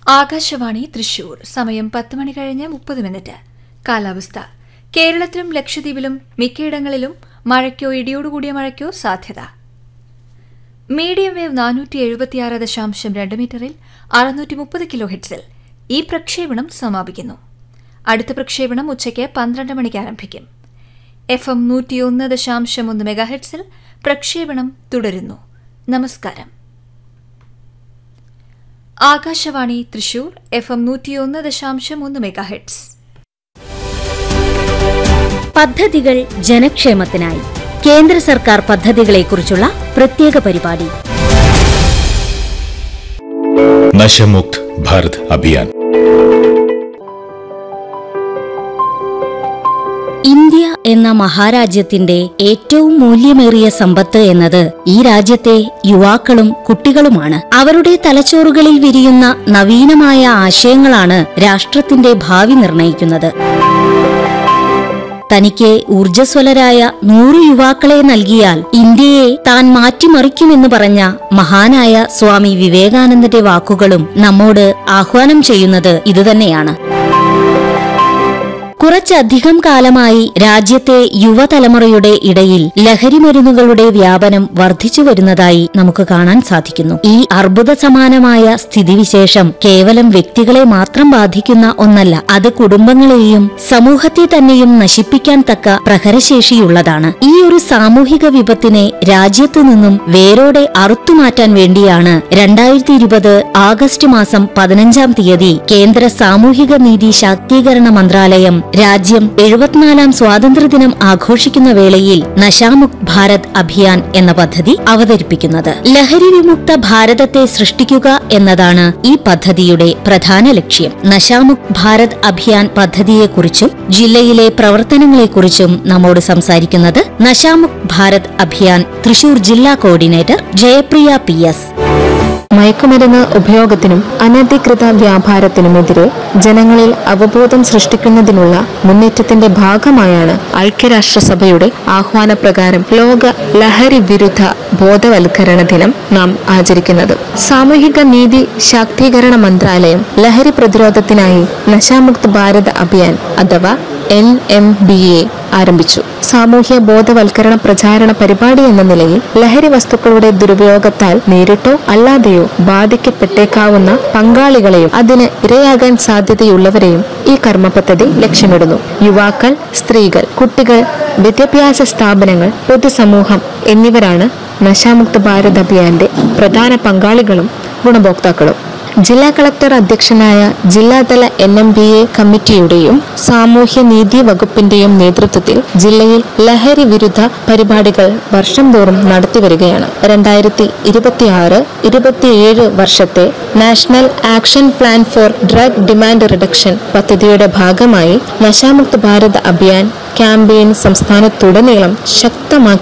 ആകാശവാണി തൃശൂർ സമയം പത്ത് മണി കഴിഞ്ഞ് മുപ്പത് മിനിറ്റ് കാലാവസ്ഥ കേരളത്തിലും ലക്ഷദ്വീപിലും മിക്കയിടങ്ങളിലും മഴയ്ക്കോ ഇടിയോടുകൂടിയ മഴയ്ക്കോ സാധ്യത മീഡിയം വേവ് നാനൂറ്റി എഴുപത്തിയാറ് ദശാംശം രണ്ട് മീറ്ററിൽ അറുന്നൂറ്റി മുപ്പത് കിലോ ഹെഡ്സിൽ ഈ പ്രക്ഷേപണം സമാപിക്കുന്നു അടുത്ത പ്രക്ഷേപണം ഉച്ചയ്ക്ക് പന്ത്രണ്ട് മണിക്ക് ആരംഭിക്കും എഫ് എം നൂറ്റിയൊന്ന് ദശാംശം ഒന്ന് മെഗാഹെഡ്സിൽ പ്രക്ഷേപണം തുടരുന്നു നമസ്കാരം ആകാശവാണി തൃശൂർ എഫ് എം നൂറ്റിയൊന്ന് ദശാംശം ഒന്ന് മെഗാഹെഡ്സ് പദ്ധതികൾ ജനക്ഷേമത്തിനായി കേന്ദ്ര സർക്കാർ പദ്ധതികളെക്കുറിച്ചുള്ള പ്രത്യേക പരിപാടി നശമുക്ത് ഭാരത് അഭിയാൻ ഇന്ത്യ എന്ന മഹാരാജ്യത്തിന്റെ ഏറ്റവും മൂല്യമേറിയ സമ്പത്ത് എന്നത് ഈ രാജ്യത്തെ യുവാക്കളും കുട്ടികളുമാണ് അവരുടെ തലച്ചോറുകളിൽ വിരിയുന്ന നവീനമായ ആശയങ്ങളാണ് രാഷ്ട്രത്തിന്റെ ഭാവി നിർണയിക്കുന്നത് തനിക്ക് ഊർജ്ജസ്വലരായ നൂറ് യുവാക്കളെ നൽകിയാൽ ഇന്ത്യയെ താൻ മാറ്റിമറിക്കുമെന്ന് പറഞ്ഞ മഹാനായ സ്വാമി വിവേകാനന്ദന്റെ വാക്കുകളും നമ്മോട് ആഹ്വാനം ചെയ്യുന്നത് ഇതുതന്നെയാണ് കുറച്ചധികം കാലമായി രാജ്യത്തെ യുവതലമുറയുടെ ഇടയിൽ ലഹരിമരുന്നുകളുടെ വ്യാപനം വർദ്ധിച്ചു വരുന്നതായി നമുക്ക് കാണാൻ സാധിക്കുന്നു ഈ അർബുദ സമാനമായ സ്ഥിതിവിശേഷം കേവലം വ്യക്തികളെ മാത്രം ബാധിക്കുന്ന ഒന്നല്ല അത് കുടുംബങ്ങളെയും സമൂഹത്തെ തന്നെയും നശിപ്പിക്കാൻ തക്ക പ്രഹരശേഷിയുള്ളതാണ് ഈ ഒരു സാമൂഹിക വിപത്തിനെ രാജ്യത്തു നിന്നും വേരോടെ അറുത്തുമാറ്റാൻ വേണ്ടിയാണ് രണ്ടായിരത്തി ഇരുപത് ആഗസ്റ്റ് മാസം പതിനഞ്ചാം തീയതി കേന്ദ്ര സാമൂഹിക നീതി ശാക്തീകരണ മന്ത്രാലയം രാജ്യം എഴുപത്തിനാലാം സ്വാതന്ത്ര്യദിനം ആഘോഷിക്കുന്ന വേളയിൽ നശാമുക്ത് ഭാരത് അഭിയാൻ എന്ന പദ്ധതി അവതരിപ്പിക്കുന്നത് ലഹരി വിമുക്ത ഭാരതത്തെ സൃഷ്ടിക്കുക എന്നതാണ് ഈ പദ്ധതിയുടെ പ്രധാന ലക്ഷ്യം നശാമുക്ത് ഭാരത് അഭിയാൻ പദ്ധതിയെക്കുറിച്ചും ജില്ലയിലെ പ്രവർത്തനങ്ങളെക്കുറിച്ചും നമ്മോട് സംസാരിക്കുന്നത് നശാമുക്ത് ഭാരത് അഭിയാൻ തൃശൂർ ജില്ലാ കോർഡിനേറ്റർ ജയപ്രിയ പി എസ് മയക്കുമരുന്ന് ഉപയോഗത്തിനും അനധികൃത വ്യാപാരത്തിനുമെതിരെ ജനങ്ങളിൽ അവബോധം സൃഷ്ടിക്കുന്നതിനുള്ള മുന്നേറ്റത്തിന്റെ ഭാഗമായാണ് ഐക്യരാഷ്ട്രസഭയുടെ ആഹ്വാനപ്രകാരം ലോക ലഹരി വിരുദ്ധ ബോധവൽക്കരണ ദിനം നാം ആചരിക്കുന്നത് സാമൂഹിക നീതി ശാക്തീകരണ മന്ത്രാലയം ലഹരി പ്രതിരോധത്തിനായി നശാമുക്ത് ഭാരത് അഭിയാൻ അഥവാ എൻ എം ബി എ ആരംഭിച്ചു സാമൂഹ്യ ബോധവൽക്കരണ പ്രചാരണ പരിപാടി എന്ന നിലയിൽ ലഹരി വസ്തുക്കളുടെ ദുരുപയോഗത്താൽ നേരിട്ടോ അല്ലാതെയോ ബാധിക്കപ്പെട്ടേക്കാവുന്ന പങ്കാളികളെയും അതിന് ഇരയാകാൻ സാധ്യതയുള്ളവരെയും ഈ കർമ്മ പദ്ധതി ലക്ഷ്യമിടുന്നു യുവാക്കൾ സ്ത്രീകൾ കുട്ടികൾ വിദ്യാഭ്യാസ സ്ഥാപനങ്ങൾ പൊതുസമൂഹം എന്നിവരാണ് നശാമുക്ത ഭാരത് അഭിയാന്റെ പ്രധാന പങ്കാളികളും ഗുണഭോക്താക്കളും ജില്ലാ കളക്ടർ അധ്യക്ഷനായ ജില്ലാതല എൻ എം ബി എ കമ്മിറ്റിയുടെയും സാമൂഹ്യ നീതി വകുപ്പിന്റെയും നേതൃത്വത്തിൽ ജില്ലയിൽ ലഹരി വിരുദ്ധ പരിപാടികൾ വർഷം തോറും നടത്തിവരികയാണ് രണ്ടായിരത്തി ഇരുപത്തിയാറ് ഇരുപത്തിയേഴ് വർഷത്തെ national action plan for drug demand reduction പദ്ധതിയുടെ ഭാഗമായി നശാമുക്ത് ഭാരത് അഭിയാൻ ക്യാമ്പയിൻ സംസ്ഥാനത്തുടനീളം ശക്തമാക്കി